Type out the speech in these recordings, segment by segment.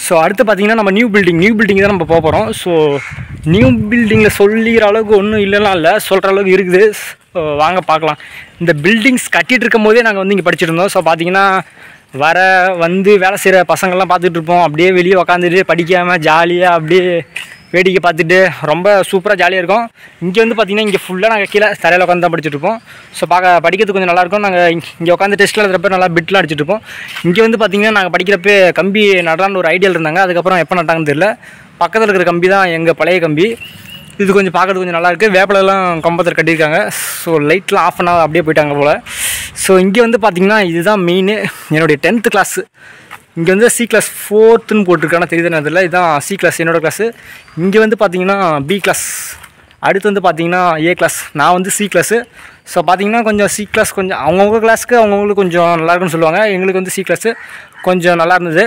So அடுத்து பார்த்தீங்கன்னா நம்ம நியூ பில்டிங் நியூ பில்டிங் தான் நம்ம போக போகிறோம் ஸோ நியூ பில்டிங்கில் சொல்லிக்கிற அளவுக்கு ஒன்றும் இல்லைலாம் இல்லை சொல்கிற அளவுக்கு இருக்குது ஸோ வாங்க பார்க்கலாம் இந்த பில்டிங்ஸ் கட்டிகிட்டு இருக்கும் போதே நாங்கள் வந்து இங்கே படிச்சுட்டு இருந்தோம் ஸோ பார்த்தீங்கன்னா வர வந்து வேலை செய்கிற பசங்கள்லாம் பார்த்துட்டு இருப்போம் அப்படியே வெளியே உக்காந்துட்டு படிக்காமல் ஜாலியாக அப்படியே வேடிக்கை பார்த்துட்டு ரொம்ப சூப்பராக ஜாலியாக இருக்கும் இங்கே வந்து பார்த்திங்கன்னா இங்கே ஃபுல்லாக நாங்கள் கீழே தரையில் உட்காந்து தான் படிச்சுட்டு இருப்போம் ஸோ பார்க்க படிக்கிறதுக்கு கொஞ்சம் நல்லாயிருக்கும் நாங்கள் இங்கே உட்காந்து டெஸ்ட்டில் எழுதுறப்ப நல்லா பிட்லாம் அடிச்சுட்டு இருப்போம் இங்கே வந்து பார்த்திங்கன்னா நாங்கள் படிக்கிறப்ப கம்பி நடலான்னு ஒரு ஐடியாவில் இருந்தாங்க அதுக்கப்புறம் எப்போ நட்டாங்கன்னு தெரியல பக்கத்தில் இருக்கிற கம்பி தான் எங்கள் பழைய கம்பி இது கொஞ்சம் பார்க்கறதுக்கு கொஞ்சம் நல்லா இருக்குது வேப்பிலெல்லாம் கம்பத்தில் கட்டியிருக்காங்க ஸோ லைட்லாம் ஆஃப் பண்ணாத அப்படியே போயிட்டாங்க போல் ஸோ இங்கே வந்து பார்த்திங்கன்னா இதுதான் மெயின் என்னுடைய டென்த்து கிளாஸு இங்கே வந்து சி கிளாஸ் ஃபோர்த்துன்னு போட்டிருக்கான தெரியுதுன்னு அதில் இதுதான் சி கிளாஸ் என்னோடய கிளாஸு இங்கே வந்து பார்த்தீங்கன்னா பி கிளாஸ் அடுத்து வந்து பார்த்தீங்கன்னா ஏ கிளாஸ் நான் வந்து சி கிளாஸு ஸோ பார்த்தீங்கன்னா கொஞ்சம் சி கிளாஸ் கொஞ்சம் அவங்கவுங்க கிளாஸ்க்கு அவங்கவுங்களுக்கு கொஞ்சம் நல்லா இருக்குன்னு சொல்லுவாங்க எங்களுக்கு வந்து சி கிளாஸு கொஞ்சம் நல்லா இருந்தது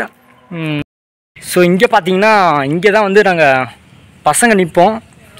ஸோ இங்கே பார்த்தீங்கன்னா இங்கே தான் வந்து நாங்கள் பசங்க நிற்போம்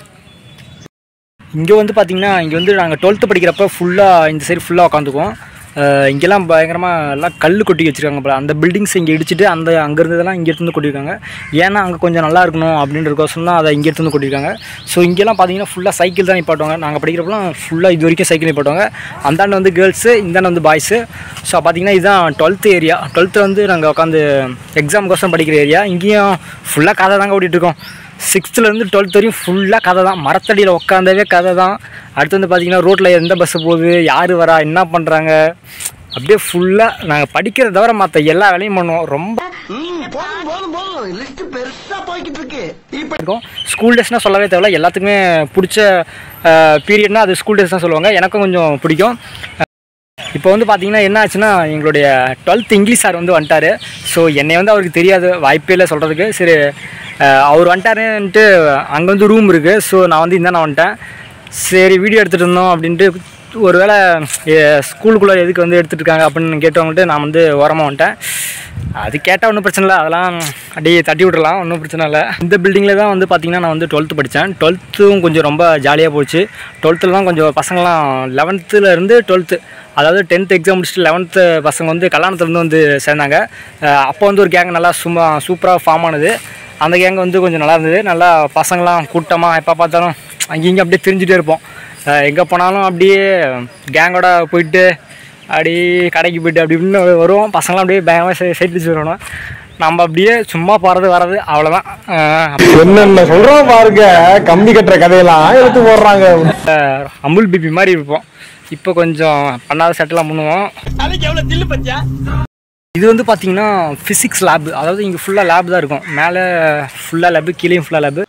இங்கே வந்து பார்த்திங்கன்னா இங்கே வந்து நாங்கள் டுவெல்த்து படிக்கிறப்ப ஃபுல்லாக இந்த சைடு ஃபுல்லாக உட்காந்துக்குவோம் அஹ் இங்கெல்லாம் பயங்கரமாக எல்லாம் கல் கொட்டி வச்சுருக்காங்க போல அந்த பில்டிங்ஸ் இங்கே இடிச்சிட்டு அந்த அங்கே இருந்ததெல்லாம் இங்கே எடுத்து வந்து கொட்டியிருக்காங்க ஏன்னா அங்கே கொஞ்சம் நல்லா இருக்கணும் அப்படின்றதுக்கோசரம் தான் அதை இங்கே எடுத்து வந்து கொட்டியிருக்காங்க ஸோ இங்கெல்லாம் பார்த்தீங்கன்னா ஃபுல்லாக சைக்கிள் தான் நிப்பாட்டுவாங்க நாங்கள் படிக்கிறப்பலாம் ஃபுல்லாக இது வரைக்கும் சைக்கிள் நிப்பாட்டுவாங்க அந்தாண்ட வந்து கேர்ள்ஸு இந்தாண்ட வந்து பாய்ஸு ஸோ பார்த்தீங்கன்னா இதுதான் டுவெல்த்து ஏரியா டுவெல்த்து வந்து நாங்கள் உட்காந்து எக்ஸாமுக்கோசரம் படிக்கிற ஏரியா இங்கேயும் ஃபுல்லாக கதை தாங்க ஓட்டிகிட்டு இருக்கோம் சிக்ஸ்த்துலேருந்து டுவெல்த் வரையும் ஃபுல்லாக கதை தான் மரத்தடியில் உட்காந்தவே கதை தான் அடுத்து வந்து பார்த்தீங்கன்னா ரோட்டில் எந்த பஸ்ஸு போகுது யார் வரா என்ன பண்ணுறாங்க அப்படியே ஃபுல்லாக நாங்கள் படிக்கிறத தவிர மற்ற எல்லா வேலையும் பண்ணுவோம் ரொம்ப ம், போதும் போதும் போதும் லிஸ்ட் பெருசா போய்கிட்டு இருக்கு இப்ப இருக்கும் ஸ்கூல் டேஸ்னால் சொல்லவே தேவையில்ல எல்லாத்துக்குமே பிடிச்ச பீரியட்னா அது ஸ்கூல் டேஸ் தான் சொல்லுவாங்க எனக்கும் கொஞ்சம் பிடிக்கும் இப்போ வந்து பார்த்தீங்கன்னா என்ன ஆச்சுன்னா எங்களுடைய டுவெல்த் இங்கிலீஷ் சார் வந்து வந்துட்டார் ஸோ என்னை வந்து அவருக்கு தெரியாது வாய்ப்பே இல்லை சொல்கிறதுக்கு சரி அஹ், அவர் வந்துட்டாருன்ட்டு அங்கே வந்து ரூம் இருக்குது ஸோ நான் வந்து இந்த நான் வந்துட்டேன் சரி வீடியோ எடுத்துகிட்டு இருந்தோம் அப்படின்ட்டு ஒருவேளை ஸ்கூலுக்குள்ளே எதுக்கு வந்து எடுத்துகிட்டு இருக்காங்க அப்படின்னு கேட்டவங்கள்ட்ட நான் வந்து ஓரமாக வந்துட்டேன் அது கேட்டால் ஒன்றும் பிரச்சனை இல்லை அதெல்லாம் அப்படியே தட்டி விட்றலாம் ஒன்றும் பிரச்சனை இல்லை இந்த பில்டிங்கில் தான் வந்து பார்த்திங்கன்னா நான் வந்து டுவெல்த்து படித்தேன் டுவெல்த்தும் கொஞ்சம் ரொம்ப ஜாலியாக போச்சு டுவெல்த்தில் தான் கொஞ்சம் பசங்களாம் லெவன்த்தில் இருந்து டுவெல்த்து அதாவது டென்த் எக்ஸாம் முடிச்சுட்டு லெவன்த்து பசங்க வந்து கல்யாணத்துலேருந்து வந்து சேர்ந்தாங்க அஹ் அப்போ வந்து ஒரு கேங் நல்லா சும்மா சூப்பராக ஃபார்ம் ஆனது அந்த கேங் வந்து கொஞ்சம் நல்லா இருந்தது நல்லா பசங்களாம் கூட்டமாக எப்போ பார்த்தாலும் அங்கேயும் இங்கே அப்படியே தெரிஞ்சுட்டே இருப்போம் எங்கே போனாலும் அப்படியே கேங்கோட போயிட்டு அப்படி கடைக்கு போயிட்டு அப்படி இப்படின்னு வருவோம் பசங்களாம் அப்படியே பயங்கரமாக சை சைட் வச்சு வரணும் நம்ம அப்படியே சும்மா போகிறது வர்றது அவ்வளோதான் என்னென்ன சொல்றோம் பாருங்க கம்பி கட்டுற கதையெல்லாம் எடுத்து போடுறாங்க அமுல் பிபி மாதிரி இருப்போம் இப்போ கொஞ்சம் பண்ணாத செட்டெல்லாம் பண்ணுவோம் தலைக்கு எவ்வளவு தில்லு பத்தியா இது வந்து பார்த்தீங்கன்னா ஃபிசிக்ஸ் லேப் அதாவது இங்கே ஃபுல்லாக லேப் தான் இருக்கும் மேலே ஃபுல்லாக லேபு கீழேயும் ஃபுல்லாக லேபு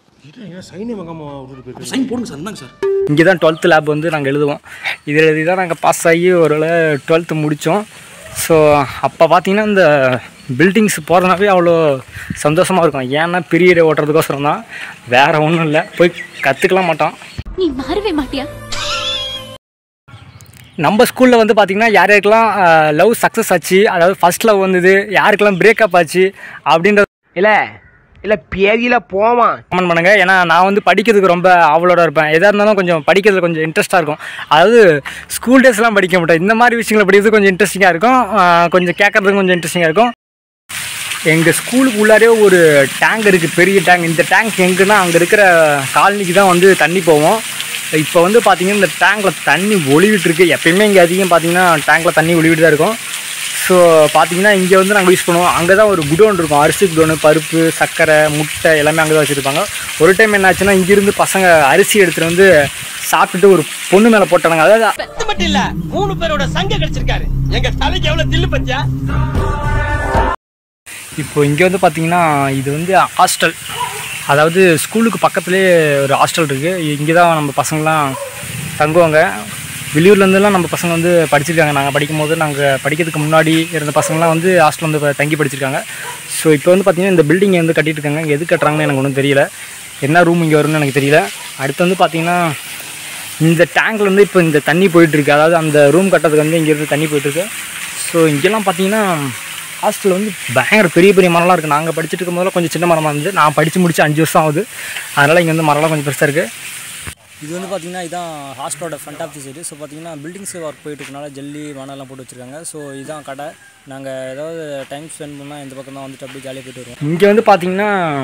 இங்கே தான் டுவெல்த்து லேப் வந்து நாங்கள் எழுதுவோம் இது எழுதி தான் நாங்கள் பாஸ் ஆகி ஒரு டுவெல்த்து முடித்தோம் ஸோ அப்போ பார்த்தீங்கன்னா இந்த பில்டிங்ஸ் போகிறதுனாவே அவ்வளோ சந்தோஷமாக இருக்கும் ஏன்னா பீரியடை ஓட்டுறதுக்கோசரம் தான் வேறு ஒன்றும் இல்லை போய் கற்றுக்கலாம் மாட்டோம் நீ மாறவே மாட்டியா நம்ம ஸ்கூலில் வந்து பார்த்திங்கன்னா யார் யாருக்கெல்லாம் லவ் சக்ஸஸ் ஆச்சு அதாவது ஃபர்ஸ்ட் லவ் வந்தது யாருக்கெல்லாம் பிரேக்கப் ஆச்சு அப்படின்ற இல்ல இல்ல பேதியில போவான் கமெண்ட் பண்ணுங்க ஏன்னா நான் வந்து படிக்கிறதுக்கு ரொம்ப ஆவலோட இருப்பேன் எதாக இருந்தாலும் கொஞ்சம் படிக்கிறதுல கொஞ்சம் இன்ட்ரெஸ்ட்டாக இருக்கும் அதாவது ஸ்கூல் டேஸ்லாம் படிக்க மாட்டேன் இந்த மாதிரி விஷயங்களை படிக்கிறது கொஞ்சம் இன்ட்ரெஸ்டிங்காக இருக்கும் ஆஹ் கொஞ்சம் கேட்கறதுக்கு கொஞ்சம் இன்ட்ரெஸ்டிங்காக இருக்கும் எங்கள் ஸ்கூலுக்கு உள்ளாரே ஒரு டேங்க் இருக்குது பெரிய டேங்க் இந்த டேங்க் எங்கன்னா அங்கே இருக்கிற காலனிக்கு தான் வந்து தண்ணி போவோம் இப்போ வந்து பார்த்தீங்கன்னா இந்த டேங்கில் தண்ணி ஒளிவிட்டு இருக்கு எப்பயுமே இங்கே அதிகம் பார்த்தீங்கன்னா டேங்கில் தண்ணி ஒளிவிட்டு தான் இருக்கும் ஸோ பார்த்தீங்கன்னா இங்கே வந்து நாங்கள் யூஸ் பண்ணுவோம் அங்கே தான் ஒரு குடோன் இருக்கும் அரிசி குடோனு பருப்பு சர்க்கரை முட்டை எல்லாமே அங்கே தான் வச்சுருப்பாங்க ஒரு டைம் என்ன ஆச்சுன்னா இங்கேருந்து பசங்க அரிசி எடுத்துகிட்டு வந்து சாப்பிட்டுட்டு ஒரு பொண்ணு மேலே போட்டாங்க அதாவது பெத்து மட்டும் இல்ல மூணு பேரோட சங்க கிடைச்சிருக்காரு எங்க தலைக்கு எவ்வளவு தில்லு பத்தியா இப்போ இங்கே வந்து பார்த்தீங்கன்னா இது வந்து ஹாஸ்டல் அதாவது ஸ்கூலுக்கு பக்கத்துலேயே ஒரு ஹாஸ்டல் இருக்குது இங்கே தான் நம்ம பசங்களாம் தங்குவாங்க வெளியூர்லேருந்துலாம் நம்ம பசங்க வந்து படிச்சிருக்காங்க நாங்கள் படிக்கும்போது நாங்கள் படிக்கிறதுக்கு முன்னாடி இருந்த பசங்களாம் வந்து ஹாஸ்டல் வந்து ப- தங்கி படிச்சிருக்காங்க ஸோ இப்போ வந்து பார்த்திங்கன்னா இந்த பில்டிங் வந்து கட்டிட்டு இருக்காங்க இங்கே எது கட்டுறாங்கன்னு எனக்கு ஒன்றும் தெரியல என்ன ரூம் இங்கே வரும்னு எனக்கு தெரியல அடுத்து வந்து பார்த்திங்கன்னா இந்த டேங்க்ல இருந்து இப்போ இந்த தண்ணி போயிட்டுருக்கு அதாவது அந்த ரூம் கட்டுறதுக்கு வந்து இங்கேருந்து தண்ணி போயிட்டுருக்கு ஸோ இங்கெல்லாம் பார்த்தீங்கன்னா ஹாஸ்டல் வந்து பயங்கர பெரிய பெரிய மரம்லாம் இருக்குது நாங்கள் படிச்சுட்டு இருக்கும் போதெல்லாம் கொஞ்சம் சின்ன மரமாக இருந்துச்சு நான் படித்து முடிச்சு அஞ்சு வருஷம் ஆகுது அதனால் இங்கே வந்து மரம்லாம் கொஞ்சம் பெருசாக இருக்குது இது வந்து பார்த்திங்கன்னா இதான் ஹாஸ்டலோட front of the side so பார்த்தீங்கன்னா பில்டிங்ஸ் ஒர்க் போயிட்டு இருக்கனால ஜல்லி மணலாம் போட்டு வச்சுருக்காங்க ஸோ இதான் கடை நாங்கள் ஏதாவது டைம் ஸ்பெண்ட் பண்ணால் இந்த பக்கம் தான் வந்துட்டு அப்படியே ஜாலியாக போயிட்டு வருவோம் இங்கே வந்து பார்த்தீங்கன்னா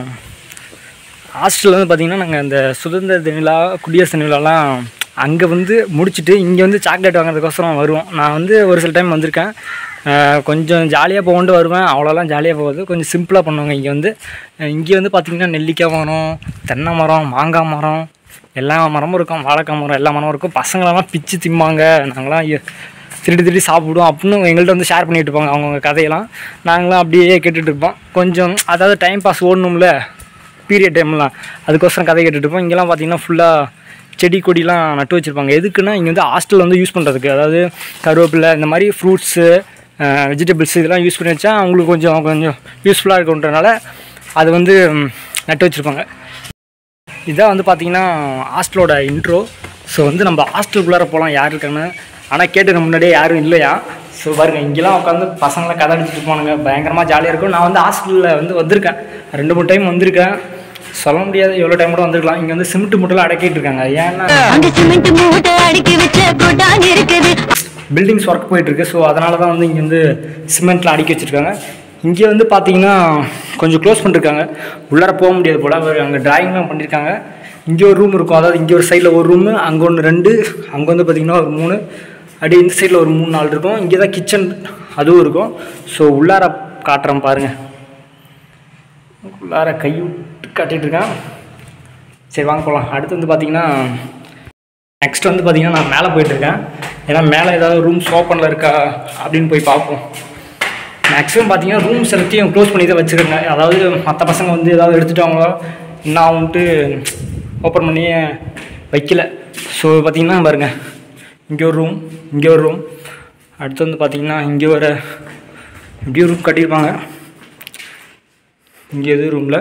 ஹாஸ்டலில் வந்து பார்த்தீங்கன்னா நாங்கள் அந்த சுதந்திர தின விழா குடியரசு தின விழாலாம் அங்கே வந்து முடிச்சுட்டு இங்கே வந்து சாக்லேட் வாங்குறதுக்கோசரம் வருவோம் நான் வந்து ஒரு சில டைம் வந்திருக்கேன் அஹ் கொஞ்சம் ஜாலியாக போகண்டு வருவேன் அவ்வளோலாம் ஜாலியாக போகாது கொஞ்சம் சிம்பிளாக பண்ணுவாங்க இங்கே வந்து அஹ் இங்கே வந்து பார்த்திங்கன்னா நெல்லிக்காய் மரம் தென்னை மரம் மாங்காய் மரம் எல்லா மரமும் இருக்கும் வாழைக்காய் மரம் எல்லா மரமும் இருக்கும் பசங்களெல்லாம் பிச்சு திம்பாங்க நாங்களாம் ஐயோ, திருடி திருடி சாப்பிடுவோம் அப்படின்னு எங்கள்கிட்ட வந்து ஷேர் பண்ணிட்டு இருப்பாங்க அவங்கவுங்க கதையெல்லாம் நாங்களாம் அப்படியே கேட்டுட்டு இருப்போம் கொஞ்சம் அதாவது டைம் பாஸ் ஓடணும்ல பீரியட் டைம்லாம் அதுக்கோசரம் கதை கேட்டுட்டு இருப்போம் இங்கெல்லாம் பார்த்தீங்கன்னா ஃபுல்லாக செடி கொடிலாம் நட்டு வச்சுருப்பாங்க எதுக்குன்னா இங்கே வந்து ஹாஸ்டல் வந்து யூஸ் பண்ணுறதுக்கு அதாவது கருவேப்பிலை இந்த மாதிரி ஃப்ரூட்ஸு வெஜிடபிள்ஸ் இதெல்லாம் யூஸ் பண்ணி வச்சா அவங்களுக்கு கொஞ்சம் கொஞ்சம் யூஸ்ஃபுல்லாக இருக்குன்றனால அது வந்து ம், நட்டு வச்சுருப்பாங்க இதான் வந்து பார்த்தீங்கன்னா ஹாஸ்டலோட இன்ட்ரோ ஸோ வந்து நம்ம ஹாஸ்டலுக்குள்ளார போகலாம் யார் இருக்கான்னு ஆனால் கேட்டு முன்னாடியே யாரும் இல்லையா ஸோ பாருங்க இங்கெல்லாம் உட்காந்து பசங்களாம் கதை அடிச்சுட்டு போனாங்க பயங்கரமாக ஜாலியாக இருக்கும் நான் வந்து ஹாஸ்டலில் வந்து வந்திருக்கேன் ரெண்டு மூணு டைம் வந்திருக்கேன் சொல்ல முடியாது எவ்வளோ டைம் கூட வந்திருக்கலாம் இங்கே வந்து சிமெண்ட் மூட்டைலாம் அடக்கிட்டு இருக்காங்க ஏன்னா அங்க சிமெண்ட் மூட்டை அடுக்கி வச்ச குட்டான் இருக்குது பில்டிங்ஸ் ஒர்க் போயிட்டுருக்கு ஸோ அதனால தான் வந்து இங்கே வந்து சிமெண்ட்லாம் அடுக்கி வச்சுருக்காங்க இங்கே வந்து பார்த்தீங்கன்னா கொஞ்சம் க்ளோஸ் பண்ணிருக்காங்க உள்ளார போக முடியாது போல் அங்கே டிராயிங்லாம் பண்ணியிருக்காங்க இங்கே ஒரு ரூம் இருக்கும் அதாவது இங்கே ஒரு சைடில் ஒரு ரூமு அங்கே ஒன்று ரெண்டு அங்கே வந்து பார்த்திங்கன்னா ஒரு மூணு அப்படியே இந்த சைடில் ஒரு மூணு நாலு இருக்கும் இங்கே தான் கிச்சன் அதுவும் இருக்கும் ஸோ உள்ளார காட்டுறேன் பாருங்கள் உள்ளார கை விட்டு காட்டிகிட்டு இருக்கான் சரி வாங்க போகலாம் அடுத்து வந்து பார்த்தீங்கன்னா நெக்ஸ்ட் வந்து பார்த்தீங்கன்னா நான் மேலே போயிட்டுருக்கேன் ஏன்னா மேலே ஏதாவது ரூம்ஸ் ஓப்பனில் இருக்கா அப்படின்னு போய் பார்ப்போம் மேக்ஸிமம் பார்த்தீங்கன்னா ரூம்ஸ் எல்லாத்தையும் க்ளோஸ் பண்ணி தான் வச்சுருக்காங்க அதாவது மற்ற பசங்க வந்து ஏதாவது எடுத்துட்டாங்களோ என்ன ஆகும்ட்டு ஓப்பன் பண்ணி வைக்கல ஸோ பார்த்தீங்கன்னா பாருங்க இங்கே ஒரு ரூம் இங்கே ஒரு ரூம் அடுத்து வந்து பார்த்தீங்கன்னா இங்கே ஒரு இப்படி ரூம் கட்டியிருப்பாங்க இங்கே எது ரூமில்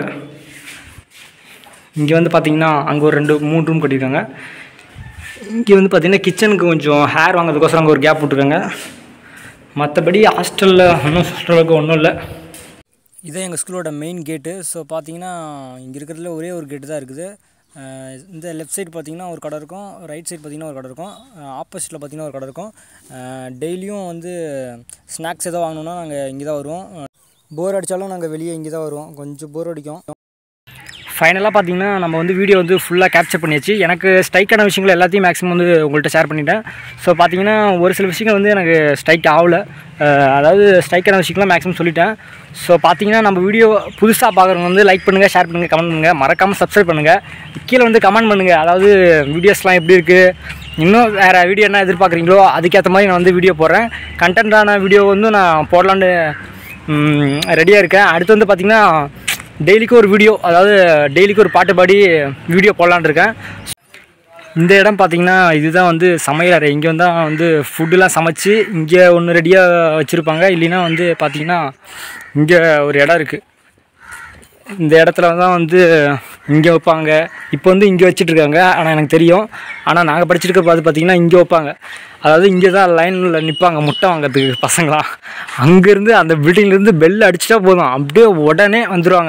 இங்கே வந்து பார்த்தீங்கன்னா அங்கே ஒரு ரெண்டு மூணு ரூம் கட்டியிருக்காங்க இங்கே வந்து பார்த்தீங்கன்னா கிச்சனுக்கு கொஞ்சம் ஹேர் வாங்குறதுக்கோசரம் அங்கே ஒரு கேப் விட்ருக்காங்க மற்றபடி ஹாஸ்டலில் ஒன்றும் சொல்கிற அளவுக்கு ஒன்றும் இல்லை இதான் எங்கள் ஸ்கூலோட மெயின் கேட்டு ஸோ பார்த்தீங்கன்னா இங்கே இருக்கிறதுல ஒரே ஒரு கேட்டு தான் இருக்குது அஹ் இந்த லெஃப்ட் சைடு பார்த்தீங்கன்னா ஒரு கடை இருக்கும் ரைட் சைடு பார்த்தீங்கன்னா ஒரு கடை இருக்கும் ஆப்போசிட்டில் பார்த்தீங்கன்னா ஒரு கடை இருக்கும் டெய்லியும் வந்து ஸ்நாக்ஸ் எதாவது வாங்கணுன்னா நாங்கள் இங்கே தான் வருவோம் போர் அடித்தாலும் நாங்கள் வெளியே இங்கே தான் வருவோம் கொஞ்சம் போர் அடிக்கும் ஃபைனலாக பார்த்தீங்கன்னா நம்ம வந்து வீடியோ வந்து ஃபுல்லாக கேப்சர் பண்ணியாச்சு எனக்கு ஸ்ட்ரைக்கான விஷயங்கள் எல்லாத்தையும் மேக்ஸிமம் வந்து உங்கள்கிட்ட ஷேர் பண்ணிட்டேன் ஸோ பார்த்தீங்கன்னா ஒரு சில விஷயங்கள் வந்து எனக்கு ஸ்ட்ரைக் ஆகலை அஹ் அதாவது ஸ்ட்ரைக்கான விஷயங்கள்லாம் மேக்ஸிமம் சொல்லிட்டேன் ஸோ பார்த்தீங்கன்னா நம்ம வீடியோ புதுசாக பார்க்குறவங்க வந்து லைக் பண்ணுங்கள் ஷேர் பண்ணுங்கள் கமெண்ட் பண்ணுங்கள் மறக்காமல் சப்ஸ்கிரைப் பண்ணுங்கள் கீழே வந்து கமெண்ட் பண்ணுங்கள் அதாவது வீடியோஸ்லாம் எப்படி இருக்குது இன்னும் வேறு வீடியோ என்ன எதிர்பார்க்குறீங்களோ அதுக்கேற்ற மாதிரி நான் வந்து வீடியோ போடுறேன் கண்டென்ட்டான வீடியோ வந்து நான் போடலான்னு ரெடியாக இருக்கேன் அடுத்து வந்து பார்த்திங்கன்னா டெய்லிக்கு ஒரு வீடியோ அதாவது டெய்லிக்கு ஒரு பாட்டு பாடி வீடியோ போடலான்னு இருக்கேன் இந்த இடம் பார்த்தீங்கன்னா இதுதான் வந்து சமையல் அறை இங்கே வந்து வந்து ஃபுட்டுலாம் சமைச்சு இங்கே ஒன்று ரெடியாக வச்சுருப்பாங்க இல்லைன்னா வந்து பார்த்தீங்கன்னா இங்கே ஒரு இடம் இருக்குது இந்த இடத்துல தான் வந்து இங்கே வைப்பாங்க இப்போ வந்து இங்கே வச்சிட்ருக்காங்க ஆனால் எனக்கு தெரியும் ஆனால் நாங்கள் படிச்சிருக்க பார்த்து பார்த்தீங்கன்னா இங்கே வைப்பாங்க அதாவது இங்கே தான் லைனில் நிற்பாங்க முட்டை வாங்குறதுக்கு பசங்களாம் அங்கேருந்து அந்த பில்டிங்லேருந்து பெல் அடிச்சிட்டா போதும் அப்படியே உடனே வந்துடுவாங்க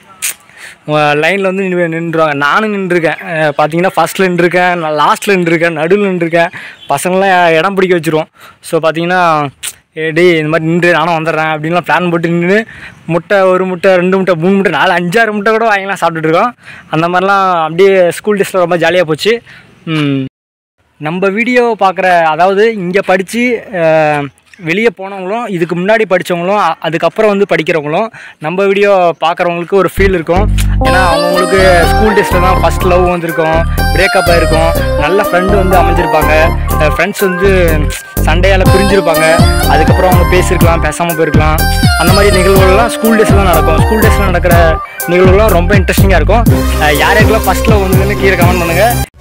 லைனில் வந்து நின்று நின்றுவாங்க நானும் நின்றுருக்கேன் அஹ் பார்த்தீங்கன்னா ஃபஸ்ட்டில் நின்றுருக்கேன் நான் லாஸ்ட்டில் நின்றுருக்கேன் நடுவில் நின்றுருக்கேன் பசங்களாம் இடம் பிடிக்க வச்சுருவோம் ஸோ பார்த்தீங்கன்னா "ஏய் டேய் இந்த மாதிரி நின்று நானும் வந்துடுறேன் அப்படின்லாம் பிளான் போட்டு நின்று முட்டை ஒரு முட்டை ரெண்டு முட்டை மூணு முட்டை நாலு அஞ்சாறு முட்டை கூட வாங்கிலாம் சாப்பிட்டுட்டு இருக்கோம் அந்த மாதிரிலாம் அப்படியே ஸ்கூல் டேஸில் ரொம்ப ஜாலியாக போச்சு ம். நம்ம வீடியோ பார்க்குற அதாவது இங்கே படித்து வெளியே போனவங்களும் இதுக்கு முன்னாடி படித்தவங்களும் அ- அதுக்கப்புறம் வந்து படிக்கிறவங்களும் நம்ம வீடியோ பார்க்குறவங்களுக்கு ஒரு ஃபீல் இருக்கும் ஏன்னா அவங்கவுங்களுக்கு ஸ்கூல் டேஸில் தான் ஃபஸ்ட் லவ் வந்திருக்கும் பிரேக்கப் ஆகிருக்கும் நல்ல ஃப்ரெண்டு வந்து அமைஞ்சிருப்பாங்க ஃப்ரெண்ட்ஸ் வந்து சண்டையால் பிரிஞ்சிருப்பாங்க அதுக்கப்புறம் அவங்க பேசியிருக்கலாம் பேசாமல் போயிருக்கலாம் அந்த மாதிரி நிகழ்வுகள்லாம் ஸ்கூல் டேஸில் நடக்கும் ஸ்கூல் டேஸில் நடக்கிற நிகழ்வுகள்லாம் ரொம்ப இன்ட்ரெஸ்டிங்காக இருக்கும் அஹ் யார் யாருக்கெல்லாம் ஃபஸ்ட் லவ் வந்ததுன்னு கீழே கமெண்ட் பண்ணுங்கள்